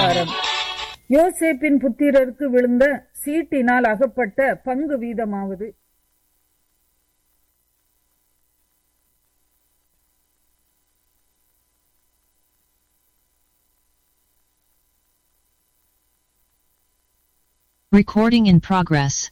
அதிகாரம் யோசேப்பின் புத்திரருக்கு விழுந்த சீட்டினால் அகப்பட்ட பங்கு வீதமாவது Recording in progress.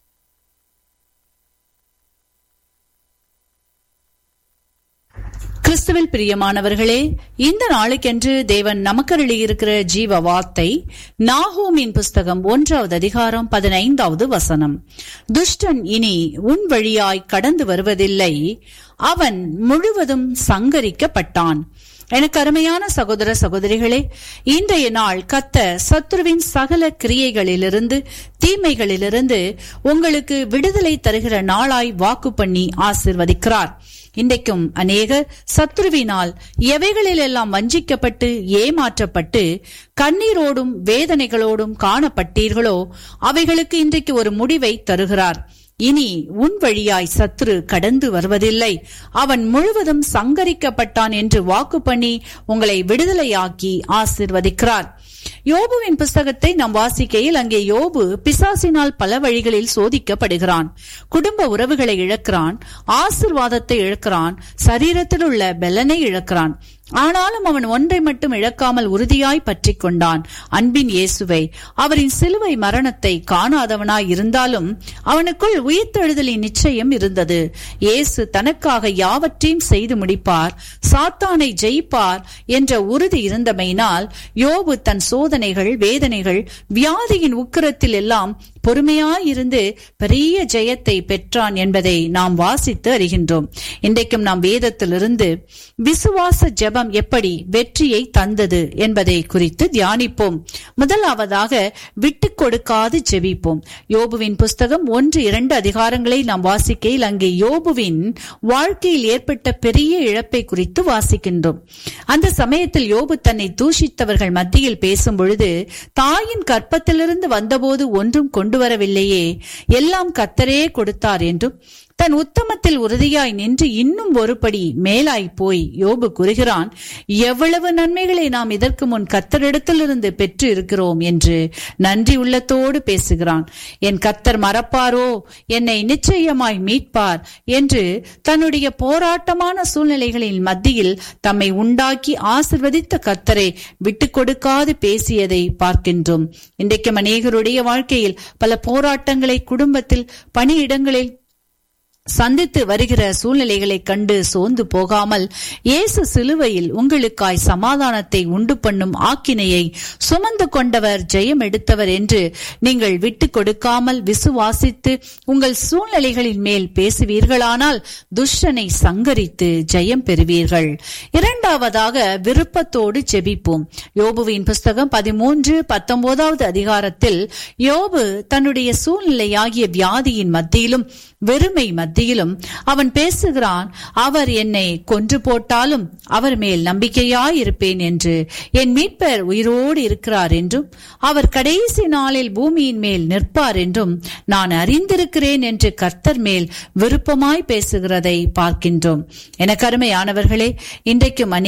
கிறிஸ்துவில் பிரியமானவர்களே இந்த நாளுக்கென்று தேவன் நமக்கருளியிருக்கிற ஜீவ வார்த்தை நாகூமின் புஸ்தகம் ஒன்றாவது அதிகாரம் பதினைந்தாவது வசனம் துஷ்டன் இனி உன் வழியாய் கடந்து வருவதில்லை அவன் முழுவதும் சங்கரிக்கப்பட்டான் எனக்கு அருமையான சகோதர சகோதரிகளே இன்றைய நாள் கத்த சத்ருவின் சகல கிரியைகளிலிருந்து தீமைகளிலிருந்து உங்களுக்கு விடுதலை தருகிற நாளாய் வாக்கு பண்ணி ஆசிர்வதிக்கிறார் இன்றைக்கும் அநேகர் சத்ருவினால் எவைகளிலெல்லாம் வஞ்சிக்கப்பட்டு ஏமாற்றப்பட்டு கண்ணீரோடும் வேதனைகளோடும் காணப்பட்டீர்களோ அவைகளுக்கு இன்றைக்கு ஒரு முடிவை தருகிறார் இனி உன் வழியாய் சத்ரு கடந்து வருவதில்லை அவன் முழுவதும் சங்கரிக்கப்பட்டான் என்று வாக்கு பண்ணி உங்களை விடுதலையாக்கி ஆசிர்வதிக்கிறார் யோபுவின் புஸ்தகத்தை நாம் வாசிக்கையில் அங்கே யோபு பிசாசினால் பல வழிகளில் சோதிக்கப்படுகிறான் குடும்ப உறவுகளை இழக்கிறான் ஆசிர்வாதத்தை இழக்கிறான் சரீரத்தில் உள்ள பெலனை இழக்கிறான் ஆனாலும் அவன் ஒன்றை மட்டும் இழக்காமல் உறுதியாய் பற்றி கொண்டான் அன்பின் இயேசுவை அவரின் சிலுவை மரணத்தை காணாதவனாய் இருந்தாலும் அவனுக்குள் உயிர்த்தெழுதலின் நிச்சயம் இருந்தது இயேசு தனக்காக யாவற்றையும் செய்து முடிப்பார் சாத்தானை ஜெயிப்பார் என்ற உறுதி இருந்தமையினால் யோபு தன் சோதனைகள் வேதனைகள் வியாதியின் உக்கிரத்தில் எல்லாம் பொறுமையாயிருந்து பெரிய ஜெயத்தை பெற்றான் என்பதை நாம் வாசித்து அறிகின்றோம் இன்றைக்கும் நாம் வேதத்திலிருந்து விசுவாச ஜெபம் எப்படி வெற்றியை தந்தது என்பதை குறித்து தியானிப்போம் முதலாவதாக விட்டு கொடுக்காது ஜெபிப்போம் யோபுவின் புஸ்தகம் ஒன்று இரண்டு அதிகாரங்களை நாம் வாசிக்கையில் அங்கே யோபுவின் வாழ்க்கையில் ஏற்பட்ட பெரிய இழப்பை குறித்து வாசிக்கின்றோம் அந்த சமயத்தில் யோபு தன்னை தூஷித்தவர்கள் மத்தியில் பேசும் பொழுது தாயின் கற்பத்திலிருந்து வந்தபோது ஒன்றும் கொண்டு வரவில்லையே எல்லாம் கத்தரே கொடுத்தார் என்றும் தன் உத்தமத்தில் உறுதியாய் நின்று இன்னும் ஒருபடி மேலாய் போய் யோபு கூறுகிறான் எவ்வளவு நன்மைகளை நாம் இதற்கு முன் கத்தரிடத்திலிருந்து பெற்று இருக்கிறோம் என்று நன்றி உள்ளத்தோடு பேசுகிறான் என் கத்தர் மறப்பாரோ என்னை நிச்சயமாய் மீட்பார் என்று தன்னுடைய போராட்டமான சூழ்நிலைகளின் மத்தியில் தம்மை உண்டாக்கி ஆசிர்வதித்த கத்தரை விட்டு கொடுக்காது பேசியதை பார்க்கின்றோம் இன்றைக்கும் அநேகருடைய வாழ்க்கையில் பல போராட்டங்களை குடும்பத்தில் பணியிடங்களில் சந்தித்து வருகிற சூழ்நிலைகளை கண்டு சோர்ந்து போகாமல் இயேசு சிலுவையில் உங்களுக்காய் சமாதானத்தை உண்டு பண்ணும் ஆக்கினையை சுமந்து கொண்டவர் ஜெயம் எடுத்தவர் என்று நீங்கள் விட்டு கொடுக்காமல் விசுவாசித்து உங்கள் சூழ்நிலைகளின் மேல் பேசுவீர்களானால் துஷ்டனை சங்கரித்து ஜெயம் பெறுவீர்கள் இரண்டாவதாக விருப்பத்தோடு ஜெபிப்போம் யோபுவின் புஸ்தகம் பதிமூன்று பத்தொன்பதாவது அதிகாரத்தில் யோபு தன்னுடைய சூழ்நிலையாகிய வியாதியின் மத்தியிலும் வெறுமை மத்தியிலும் அவன் பேசுகிறான் அவர் என்னை கொன்று போட்டாலும் அவர் மேல் நம்பிக்கையாயிருப்பேன் என்று என் மீட்பர் உயிரோடு இருக்கிறார் என்றும் அவர் கடைசி நாளில் பூமியின் மேல் நிற்பார் என்றும் நான் அறிந்திருக்கிறேன் என்று கர்த்தர் மேல் விருப்பமாய் பேசுகிறதை பார்க்கின்றோம் எனக்கு அருமையானவர்களே இன்றைக்கும்